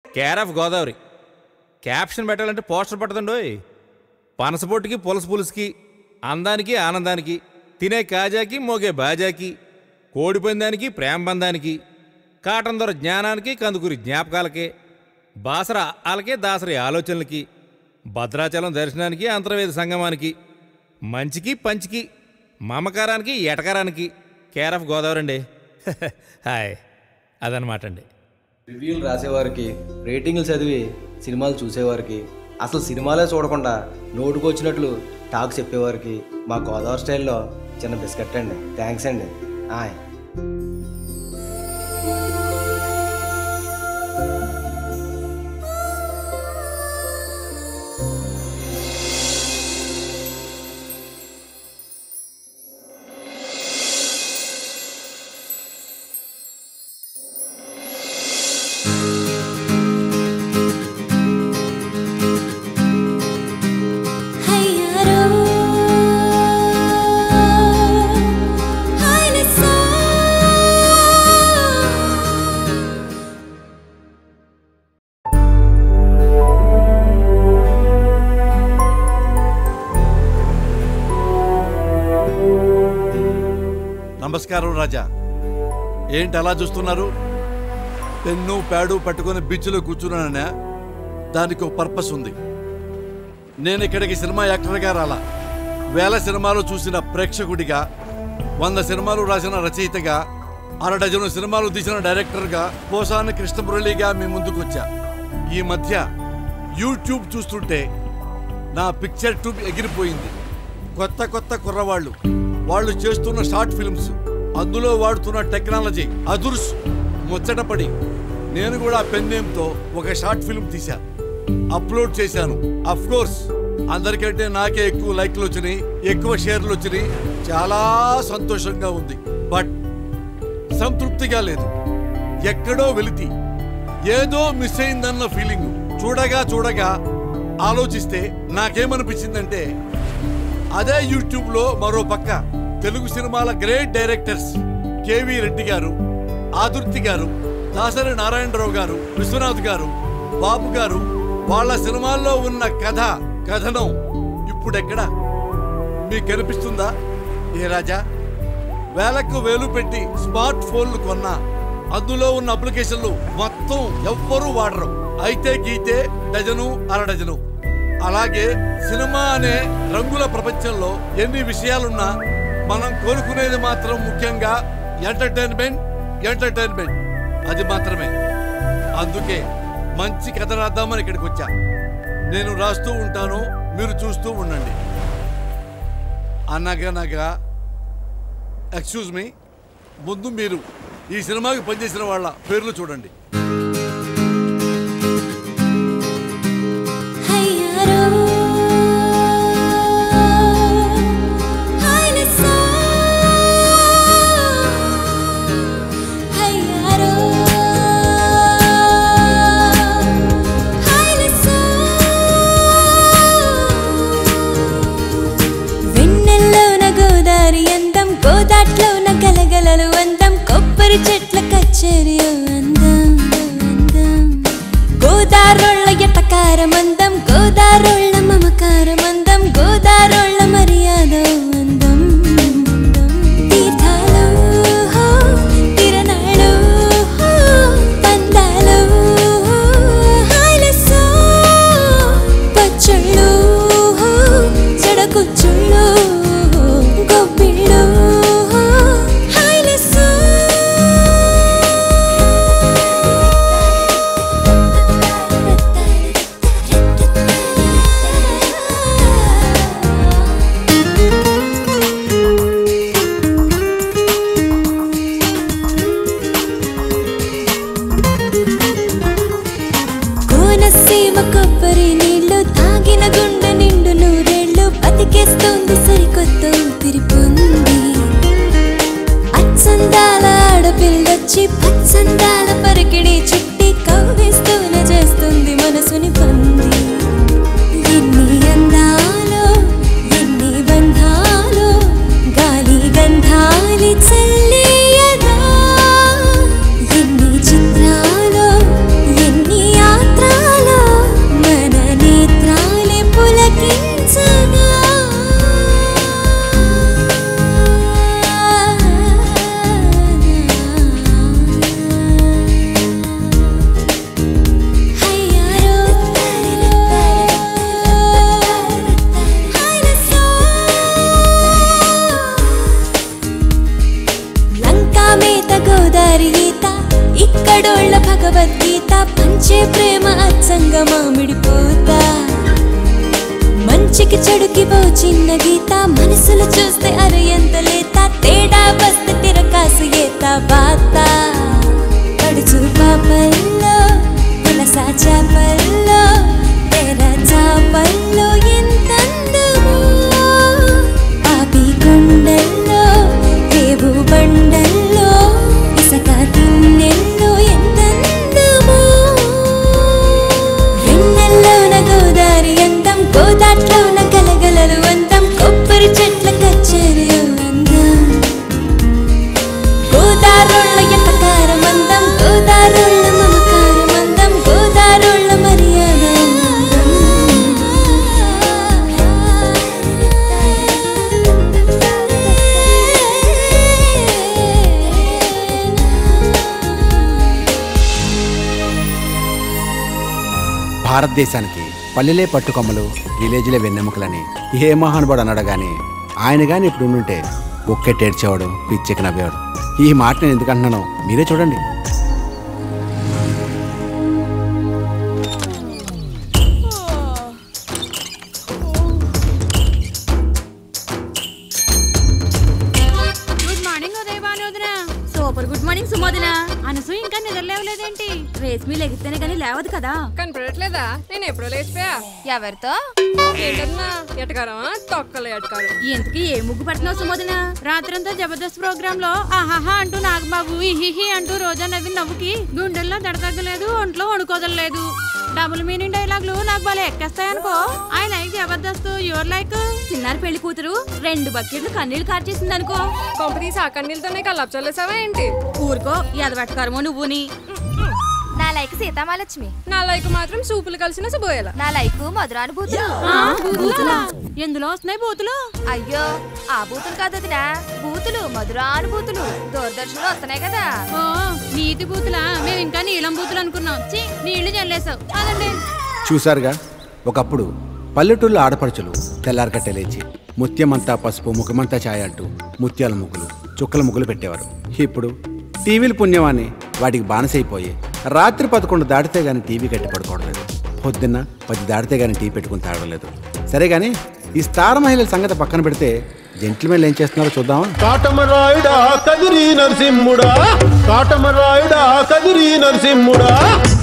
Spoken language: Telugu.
కేర్ ఆఫ్ గోదావరి క్యాప్షన్ పెట్టాలంటే పోస్టర్ పట్టదండోయ్ పనసపొట్టుకి పులస పులుసుకి అందానికి ఆనందానికి తినే కాజాకి మోగే బాజాకి కోడిపందానికి ప్రేమ బంధానికి కాటన్ దొర జ్ఞానానికి కందుకూరి జ్ఞాపకాలకే బాసర ఆలకే దాసరి ఆలోచనలకి భద్రాచలం దర్శనానికి అంతర్వేద సంగమానికి మంచికి పంచికి మమకారానికి ఎటకారానికి కేర్ ఆఫ్ గోదావరి అండి హాయ్ అదనమాట అండి రివ్యూలు రాసేవారికి రేటింగ్లు చదివి సినిమాలు చూసేవారికి అసలు సినిమాలే చూడకుండా నోటుకొచ్చినట్లు టాక్ చెప్పేవారికి మా గోదావరి స్టైల్లో చిన్న బిస్కెట్ అండి థ్యాంక్స్ అండి ఆయ్ హయ్యారో హైనసా నమస్కారం రాజా ఏంటి అలా చూస్తున్నారు పెన్ను ప్యాడు పట్టుకొని బీచ్లో కూర్చున్నాననే దానికి ఒక పర్పస్ ఉంది నేను ఇక్కడికి సినిమా యాక్టర్గా రాలా వేల సినిమాలు చూసిన ప్రేక్షకుడిగా వంద సినిమాలు రాసిన రచయితగా అర డజను సినిమాలు తీసిన డైరెక్టర్గా పోసాని కృష్ణమురళిగా మీ ముందుకొచ్చా ఈ మధ్య యూట్యూబ్ చూస్తుంటే నా పిక్చర్ ట్యూబ్ ఎగిరిపోయింది కొత్త కొత్త కుర్రవాళ్ళు వాళ్ళు చేస్తున్న షార్ట్ ఫిల్మ్స్ అందులో వాడుతున్న టెక్నాలజీ అదుర్స్ ముచ్చటపడి నేను కూడా పెన్నేమ్తో ఒక షార్ట్ ఫిల్మ్ తీశా అప్లోడ్ చేశాను అఫ్ కోర్స్ అందరికంటే నాకే ఎక్కువ లైక్లు వచ్చినాయి ఎక్కువ షేర్లు వచ్చినాయి చాలా సంతోషంగా ఉంది బట్ సంతృప్తిగా లేదు ఎక్కడో వెలితి ఏదో మిస్ అయిందన్న ఫీలింగ్ చూడగా చూడగా ఆలోచిస్తే నాకేమనిపించిందంటే అదే యూట్యూబ్లో మరో పక్క తెలుగు సినిమాల గ్రేట్ డైరెక్టర్స్ కేవి రెడ్డి గారు ఆదుర్తి గారు దాసరి నారాయణరావు గారు విశ్వనాథ్ గారు బాబు గారు వాళ్ళ సినిమాల్లో ఉన్న కథ కథనం ఇప్పుడెక్కడ మీకు కనిపిస్తుందా ఏ రాజా వేలకు వేలు పెట్టి స్మార్ట్ ఫోన్లు కొన్నా అందులో ఉన్న అప్లికేషన్లు మొత్తం ఎవ్వరూ వాడరు అయితే గీతే డజను అర డజను అలాగే సినిమా అనే రంగుల ప్రపంచంలో ఎన్ని విషయాలున్నా మనం కోరుకునేది మాత్రం ముఖ్యంగా ఎంటర్టైన్మెంట్ ఎంటర్టైన్మెంట్ అది మాత్రమే అందుకే మంచి కథ రాద్దామని ఇక్కడికి వచ్చా నేను రాస్తూ ఉంటాను మీరు చూస్తూ ఉండండి అనగనగా ఎక్స్క్యూజ్ మీ ముందు మీరు ఈ సినిమాకి పనిచేసిన వాళ్ళ పేర్లు చూడండి హయ్యారో హైనసా హయ్యారో హైనసా వెన్నెల్లోన గోదారి అందం గోదాట్లోన గలగలలు అందం కొబ్బరి చెట్ల కచ్చేరి అందం అందం గోదారోళ్ళ ఎటకారమందం గోదారోళ్ళ మమకారమందం గోదారోళ్ళ మర్యాద అందం తీర్థాలు హో, తిరణాలు హో, పందాలు హైలెస్సో, పచ్చళ్ళు హో, జడకుచ్చుళ్ళు గొబ్బిళ్ళు హో, హైలెస్సో. కోనసీమ కొబ్బరి నీళ్లు తాగిన గుండె నిండు నూరేళ్లు బతికేస్తోంది సరికొత్త ఊపిరి పొంది అచ్చందాల ఆడపిల్లొచ్చి పచ్చందాల పరికిడి చుట్టి కవ్వేస్తూన చేస్తుంది మనసుని పొంది ఎన్ని అందాలో ఎన్ని బంధాలో గాలి గంధాలి చల్లియదా ఎన్ని చిత్రాలో ఎన్ని ఆట దొంగ మామిడి పూత మంచికి చెడుకి ఓ చిన్న గీత మనసులు చూస్తే అరే ఎంత లేత తేడా వస్తే తిరకాసు ఏత బాత పడుచు పాపల్లో పులసా చాపల్లో తెర చాపల్లో ఎంత అందమో పాపి కొండల్లో రేవు బండల్లో ఇసక తిన్నెల్లో ఎంత అందమో వెన్నెల్లోన గోదారి అందం గోదాట్లోన గలగలలు అందం కొబ్బరి చెట్ల కచ్చరి అందం గోదారోళ్ళ ఎట్టకారం అందం గోదారోళ్ళ మమకారం అందం గోదారోళ్ళ మర్యాద భారతదేశానికి పల్లెలే పట్టుకొమ్మలు విలేజ్లే వెన్నెముకలని ఏ మహానుభావుడు అన్నాడు కానీ ఆయన కానీ ఇప్పుడు ఉండుంటే ఒక్కెట్టేడ్చేవాడు పిచ్చెక్కి నవ్వేవాడు ఈ మాట నేను ఎందుకు అంటున్నానో మీరే చూడండి గుడ్ మార్నింగ్ ఉదయభాను వదిన సూపర్ గుడ్ మార్నింగ్ సుమోదిన అనసు ఇంకా నిద్ర లేవలేదేంటి రేస్మి లెగిస్తేనే కానీ లేవదు కదా కనపడట్లేదా నేను ఎప్పుడో లేచిపోయా ఎవరితో ఏంటన్నా ఎటకారమా తొక్కలు ఎటకారం ఎందుకు ఏ ముగ్గు పట్టినావు సుమోదిన రాత్రంతా జబర్దస్త్ ప్రోగ్రామ్ లో ఆహాహా అంటూ నాగబాబు ఇహిహి అంటూ రోజా నవ్వి నవ్వుకి గుండెల్లో దడతగ్గలేదు ఒంట్లో వణుకోదలేదు డబుల్ మీనింగ్ డైలాగులు నాకు భలే ఎక్కేస్తాయనుకో I like Jabardasth your like Chinnari Pelli కూతురు రెండు బకెట్లు కన్నీళ్లు కార్చేసింది అనుకో కొంపతీసి ఆ కన్నీళ్ళతోనే కల్లాపు చల్లేసావా ఏంటి ఊరుకో ఎదవెట్టకరమో నువ్వుని నా లైక్ సీతామాలక్ష్మి నా లైక్ మాత్రం సూపులు కలిసిన శుభోయల నా లైక్ మధురానుభూతులు ఆ, బూతులా? ఎందులో వస్తున్నాయి బూతులు అయ్యో ఆ బూతులు కాదు వదినా బూతులు మధురానుభూతులు దూరదర్శన్లో వస్తున్నాయి కదా ఓ నీతి బూతులా మేము ఇంకా నీలం బూతులు అనుకున్నాం చి నీళ్లు చల్లేసావు అదండి చూశారుగా ఒకప్పుడు పల్లెటూళ్ళ ఆడపడుచులు తెల్లారకట్టే లేచి ముత్యమంతా పసుపు ముఖమంతా ఛాయ అంటూ ముత్యాల ముగ్గులు చుక్కల ముగ్గులు పెట్టేవారు ఇప్పుడు టీవీలు పుణ్యమాని వాటికి బానిసైపోయి రాత్రి పదకొండు దాటితే గాని టీవీ కట్టి పడుకోవడలేదు పొద్దున్న పది దాటితే గాని టీ పెట్టుకుని తాగలేదు సరే గాని ఈ స్టార్ మహిళల సంగతి పక్కన పెడితే జెంట్లమెన్లు ఏం చేస్తున్నారో చూద్దామా కాటమరాయుడా కదిరి నరసింహుడా కాటమరాయుడా కదిరి నరసింహుడా